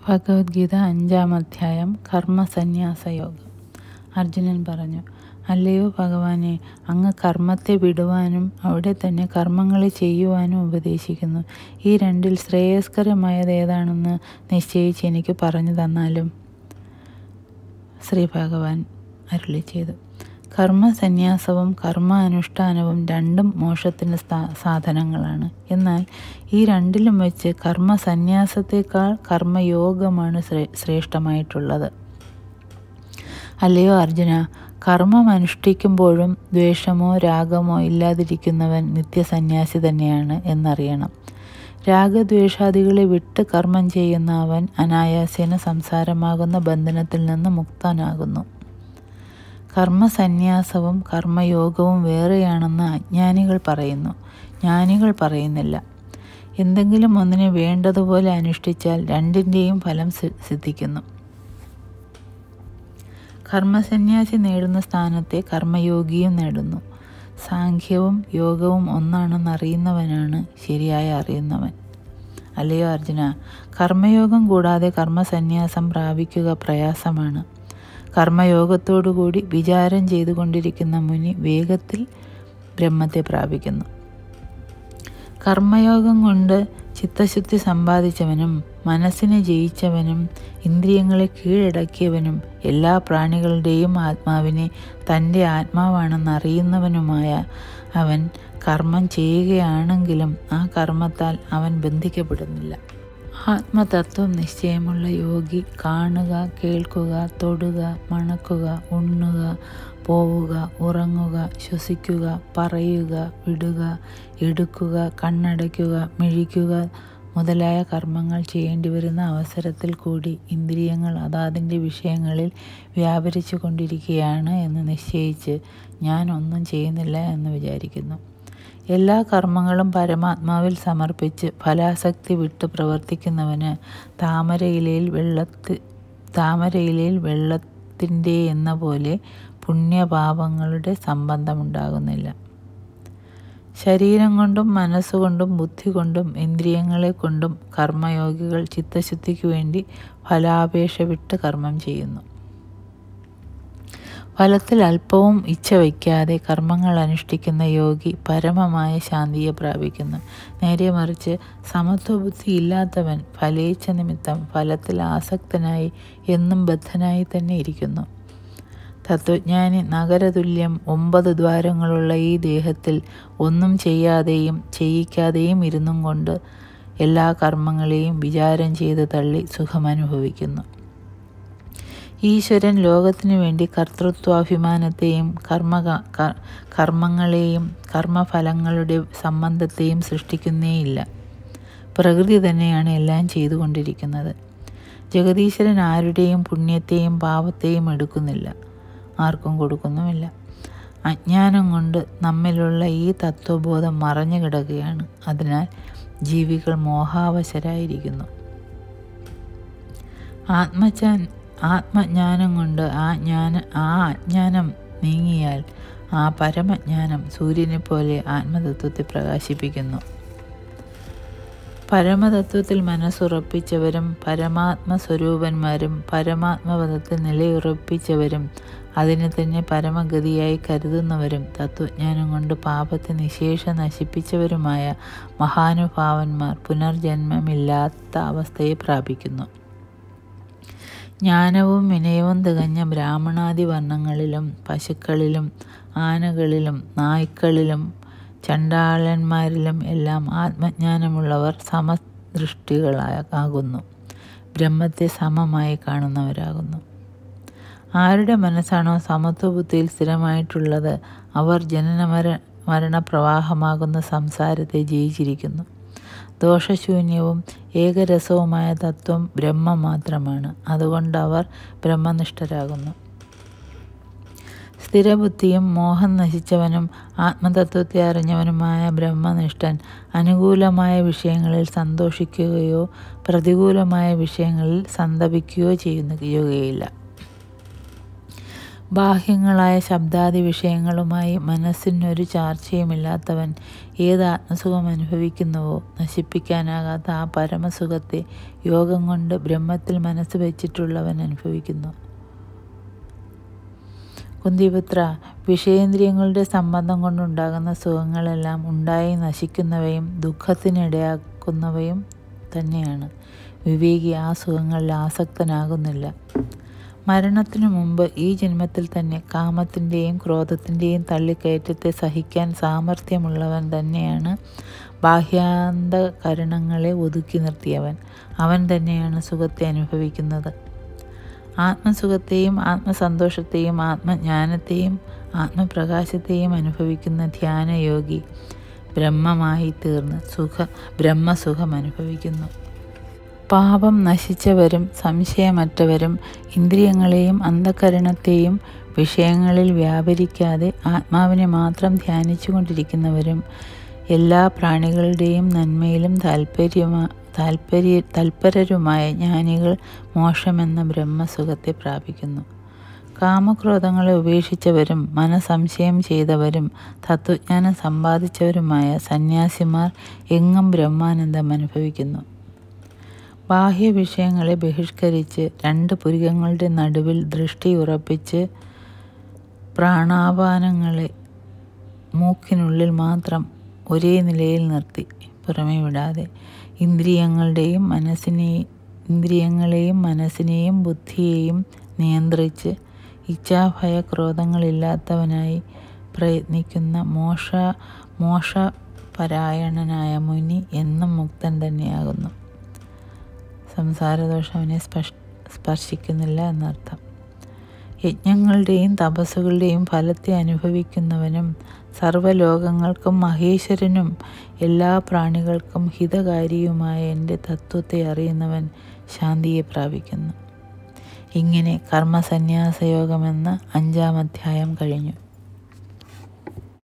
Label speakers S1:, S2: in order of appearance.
S1: ഭഗവത്ഗീത അഞ്ചാം അധ്യായം കർമ്മസന്യാസയോഗം അർജുനൻ പറഞ്ഞു അല്ലയോ ഭഗവാനെ അങ്ങ് കർമ്മത്തെ വിടുവാനും അവിടെ തന്നെ കർമ്മങ്ങളെ ചെയ്യുവാനും ഉപദേശിക്കുന്നു ഈ രണ്ടിൽ ശ്രേയസ്കരമായത് ഏതാണെന്ന് നിശ്ചയിച്ച് എനിക്ക് പറഞ്ഞു തന്നാലും ശ്രീ ഭഗവാൻ അരുളി ചെയ്തു കർമ്മസന്യാസവും കർമ്മ അനുഷ്ഠാനവും രണ്ടും മോക്ഷത്തിന് സ്ഥാ- സാധനങ്ങളാണ് എന്നാൽ ഈ രണ്ടിലും വെച്ച് കർമ്മസന്യാസത്തേക്കാൾ കർമ്മയോഗമാണ് ശ്രേ- ശ്രേഷ്ഠമായിട്ടുള്ളത് അല്ലയോ അർജുന കർമ്മം അനുഷ്ഠിക്കുമ്പോഴും ദ്വേഷമോ രാഗമോ ഇല്ലാതിരിക്കുന്നവൻ നിത്യസന്യാസി തന്നെയാണ് എന്നറിയണം രാഗദ്വേഷാദികളെ വിട്ട് കർമ്മം ചെയ്യുന്ന അവൻ അനായാസേന സംസാരമാകുന്ന ബന്ധനത്തിൽ നിന്ന് മുക്തനാകുന്നു കർമ്മസന്യാസവും കർമ്മയോഗവും വേറെയാണെന്ന് അജ്ഞാനികൾ പറയുന്നു ജ്ഞാനികൾ പറയുന്നില്ല എന്തെങ്കിലും ഒന്നിനെ വേണ്ടതുപോലെ അനുഷ്ഠിച്ചാൽ രണ്ടിൻ്റെയും ഫലം സി- സിദ്ധിക്കുന്നു കർമ്മസന്യാസി നേടുന്ന സ്ഥാനത്തെ കർമ്മയോഗിയും നേടുന്നു സാഖ്യവും യോഗവും ഒന്നാണെന്ന് അറിയുന്നവനാണ് ശരിയായി അറിയുന്നവൻ അല്ലയോ അർജുന കർമ്മയോഗം കൂടാതെ കർമ്മസന്യാസം പ്രാപിക്കുക പ്രയാസമാണ് കർമ്മയോഗത്തോടുകൂടി വിചാരം ചെയ്തുകൊണ്ടിരിക്കുന്ന മുനി വേഗത്തിൽ ബ്രഹ്മത്തെ പ്രാപിക്കുന്നു കർമ്മയോഗം കൊണ്ട് ചിത്തശുദ്ധി സമ്പാദിച്ചവനും മനസ്സിനെ ജയിച്ചവനും ഇന്ദ്രിയങ്ങളെ കീഴടക്കിയവനും എല്ലാ പ്രാണികളുടെയും ആത്മാവിനെ തൻ്റെ ആത്മാവാണെന്ന് അറിയുന്നവനുമായ അവൻ കർമ്മം ചെയ്യുകയാണെങ്കിലും ആ കർമ്മത്താൽ അവൻ ബന്ധിക്കപ്പെടുന്നില്ല ആത്മതത്വം നിശ്ചയമുള്ള യോഗി കാണുക കേൾക്കുക തൊടുക മണക്കുക ഉണ്ണുക പോവുക ഉറങ്ങുക ശ്വസിക്കുക പറയുക വിടുക എടുക്കുക കണ്ണടയ്ക്കുക മിഴിക്കുക മുതലായ കർമ്മങ്ങൾ ചെയ്യേണ്ടി വരുന്ന അവസരത്തിൽ കൂടി ഇന്ദ്രിയങ്ങൾ അതാതിൻ്റെ വിഷയങ്ങളിൽ വ്യാപരിച്ചു കൊണ്ടിരിക്കുകയാണ് എന്ന് നിശ്ചയിച്ച് ഞാൻ ഒന്നും ചെയ്യുന്നില്ല എന്ന് വിചാരിക്കുന്നു എല്ലാ കർമ്മങ്ങളും പരമാത്മാവിൽ സമർപ്പിച്ച് ഫലാസക്തി വിട്ട് പ്രവർത്തിക്കുന്നവന് താമരയിലയിൽ വെള്ളത്തി താമരയിലയിൽ വെള്ളത്തിൻ്റെ എന്ന പോലെ പുണ്യപാപങ്ങളുടെ സംബന്ധമുണ്ടാകുന്നില്ല ശരീരം കൊണ്ടും മനസ്സുകൊണ്ടും ബുദ്ധി കൊണ്ടും ഇന്ദ്രിയങ്ങളെ കൊണ്ടും കർമ്മയോഗികൾ ചിത്തശുദ്ധിക്ക് വേണ്ടി ഫലാപേക്ഷ വിട്ട് കർമ്മം ചെയ്യുന്നു ഫലത്തിൽ അല്പവും ഇച്ഛ വയ്ക്കാതെ കർമ്മങ്ങൾ അനുഷ്ഠിക്കുന്ന യോഗി പരമമായ ശാന്തിയെ പ്രാപിക്കുന്നു നേരെ മറിച്ച് സമത്വബുദ്ധി ഇല്ലാത്തവൻ ഫലേച്ഛ നിമിത്തം ഫലത്തിൽ ആസക്തനായി എന്നും ബദ്ധനായി തന്നെ ഇരിക്കുന്നു തത്വജ്ഞാനി നഗരതുല്യം ഒമ്പത് ദ്വാരങ്ങളുള്ള ഈ ദേഹത്തിൽ ഒന്നും ചെയ്യാതെയും ചെയ്യിക്കാതെയും ഇരുന്നും കൊണ്ട് എല്ലാ കർമ്മങ്ങളെയും വിചാരം ചെയ്ത് തള്ളി സുഖമനുഭവിക്കുന്നു ഈശ്വരൻ ലോകത്തിനു വേണ്ടി കർത്തൃത്വാഭിമാനത്തെയും കർമ്മ ക- കർമ്മങ്ങളെയും കർമ്മഫലങ്ങളുടെ സംബന്ധത്തെയും സൃഷ്ടിക്കുന്നേയില്ല പ്രകൃതി തന്നെയാണ് എല്ലാം ചെയ്തുകൊണ്ടിരിക്കുന്നത് ജഗദീശ്വരൻ ആരുടെയും പുണ്യത്തെയും പാപത്തെയും എടുക്കുന്നില്ല ആർക്കും കൊടുക്കുന്നുമില്ല അജ്ഞാനം കൊണ്ട് നമ്മിലുള്ള ഈ തത്വബോധം മറഞ്ഞു കിടക്കുകയാണ് അതിനാൽ ജീവികൾ മോഹാവശരായിരിക്കുന്നു ആത്മജ്ഞാൻ ആത്മജ്ഞാനം കൊണ്ട് ആ ജ്ഞാന ആ അജ്ഞാനം നീങ്ങിയാൽ ആ പരമജ്ഞാനം സൂര്യനെ പോലെ ആത്മതത്വത്തെ പ്രകാശിപ്പിക്കുന്നു പരമതത്വത്തിൽ മനസ്സുറപ്പിച്ചവരും പരമാത്മസ്വരൂപന്മാരും പരമാത്മപദത്തിൽ നിലയുറപ്പിച്ചവരും അതിനെ തന്നെ പരമഗതിയായി കരുതുന്നവരും തത്വജ്ഞാനം കൊണ്ട് പാപത്തെ നിശേഷ നശിപ്പിച്ചവരുമായ മഹാനുഭാവന്മാർ പുനർജന്മമില്ലാത്ത അവസ്ഥയെ പ്രാപിക്കുന്നു ജ്ഞാനവും വിനയവും തികഞ്ഞ ബ്രാഹ്മണാദി വർണ്ണങ്ങളിലും പശുക്കളിലും ആനകളിലും നായ്ക്കളിലും ചണ്ടാളന്മാരിലും എല്ലാം ആത്മജ്ഞാനമുള്ളവർ സമദൃഷ്ടികളാകുന്നു ബ്രഹ്മത്തെ സമമായി കാണുന്നവരാകുന്നു ആരുടെ മനസ്സാണോ സമത്വബുദ്ധിയിൽ സ്ഥിരമായിട്ടുള്ളത് അവർ ജനനമര മരണപ്രവാഹമാകുന്ന സംസാരത്തെ ജയിച്ചിരിക്കുന്നു ദോഷശൂന്യവും ഏകരസവുമായ തത്വം ബ്രഹ്മം മാത്രമാണ് അതുകൊണ്ട് അവർ ബ്രഹ്മനിഷ്ഠരാകുന്നു സ്ഥിരബുദ്ധിയും മോഹം നശിച്ചവനും ആത്മതത്വത്തെ അറിഞ്ഞവനുമായ ബ്രഹ്മനിഷ്ഠൻ അനുകൂലമായ വിഷയങ്ങളിൽ സന്തോഷിക്കുകയോ പ്രതികൂലമായ വിഷയങ്ങളിൽ സന്തപിക്കുകയോ ചെയ്യുകയില്ല ബാഹ്യങ്ങളായ ശബ്ദാദി വിഷയങ്ങളുമായി മനസ്സിനൊരു ചാർച്ചയുമില്ലാത്തവൻ ഏത് ആത്മസുഖം അനുഭവിക്കുന്നുവോ നശിപ്പിക്കാനാകാത്ത ആ പരമസുഖത്തെ യോഗം കൊണ്ട് ബ്രഹ്മത്തിൽ മനസ്സ് വെച്ചിട്ടുള്ളവൻ അനുഭവിക്കുന്നു കുന്തിപുത്ര വിഷയേന്ദ്രിയങ്ങളുടെ സംബന്ധം കൊണ്ടുണ്ടാകുന്ന സുഖങ്ങളെല്ലാം ഉണ്ടായി നശിക്കുന്നവയും ദുഃഖത്തിനിടയാക്കുന്നവയും തന്നെയാണ് വിവേകി ആ സുഖങ്ങളിൽ ആസക്തനാകുന്നില്ല മരണത്തിനു മുമ്പ് ഈ ജന്മത്തിൽ തന്നെ കാമത്തിൻ്റെയും ക്രോധത്തിൻ്റെയും തള്ളിക്കയറ്റത്തെ സഹിക്കാൻ സാമർഥ്യമുള്ളവൻ തന്നെയാണ് ബാഹ്യാന്തകരണങ്ങളെ ഒതുക്കി നിർത്തിയവൻ അവൻ തന്നെയാണ് സുഖത്തെ അനുഭവിക്കുന്നത് ആത്മസുഖത്തെയും ആത്മസന്തോഷത്തെയും ആത്മജ്ഞാനത്തെയും ആത്മപ്രകാശത്തെയും അനുഭവിക്കുന്ന ധ്യാനയോഗി ബ്രഹ്മമായി തീർന്ന് സുഖ ബ്രഹ്മസുഖം അനുഭവിക്കുന്നു പാപം നശിച്ചവരും സംശയമറ്റവരും ഇന്ദ്രിയങ്ങളെയും അന്ധകരണത്തെയും വിഷയങ്ങളിൽ വ്യാപരിക്കാതെ ആത്മാവിനെ മാത്രം ധ്യാനിച്ചു കൊണ്ടിരിക്കുന്നവരും എല്ലാ പ്രാണികളുടെയും നന്മയിലും താല്പര്യമാ താല്പര്യ തൽപരരുമായ ജ്ഞാനികൾ മോക്ഷമെന്ന ബ്രഹ്മസുഖത്തെ പ്രാപിക്കുന്നു കാമക്രോധങ്ങളെ ഉപേക്ഷിച്ചവരും മനസംശയം ചെയ്തവരും തത്വജ്ഞാനം സമ്പാദിച്ചവരുമായ സന്യാസിമാർ എങ്ങും ബ്രഹ്മാനന്ദം അനുഭവിക്കുന്നു ബാഹ്യ വിഷയങ്ങളെ ബഹിഷ്കരിച്ച് രണ്ട് പുരികങ്ങളുടെ നടുവിൽ ദൃഷ്ടി ഉറപ്പിച്ച് പ്രാണാപാനങ്ങളെ മൂക്കിനുള്ളിൽ മാത്രം ഒരേ നിലയിൽ നിർത്തി പുറമേ വിടാതെ ഇന്ദ്രിയങ്ങളുടെയും മനസ്സിനെയും ഇന്ദ്രിയങ്ങളെയും മനസ്സിനെയും ബുദ്ധിയെയും നിയന്ത്രിച്ച് ഇച്ഛാഭയ ക്രോധങ്ങളില്ലാത്തവനായി പ്രയത്നിക്കുന്ന മോഷ മോഷപരായണനായ മുനി എന്നും മുക്തൻ തന്നെയാകുന്നു സംസാരദോഷം അവനെ സ്പർശ സ്പർശിക്കുന്നില്ല എന്നർത്ഥം യജ്ഞങ്ങളുടെയും തപസ്സുകളുടെയും ഫലത്തെ അനുഭവിക്കുന്നവനും സർവ്വലോകങ്ങൾക്കും മഹേശ്വരനും എല്ലാ പ്രാണികൾക്കും ഹിതകാരിയുമായ എൻ്റെ തത്വത്തെ അറിയുന്നവൻ ശാന്തിയെ പ്രാപിക്കുന്നു ഇങ്ങനെ കർമ്മസന്യാസയോഗമെന്ന അഞ്ചാം അധ്യായം കഴിഞ്ഞു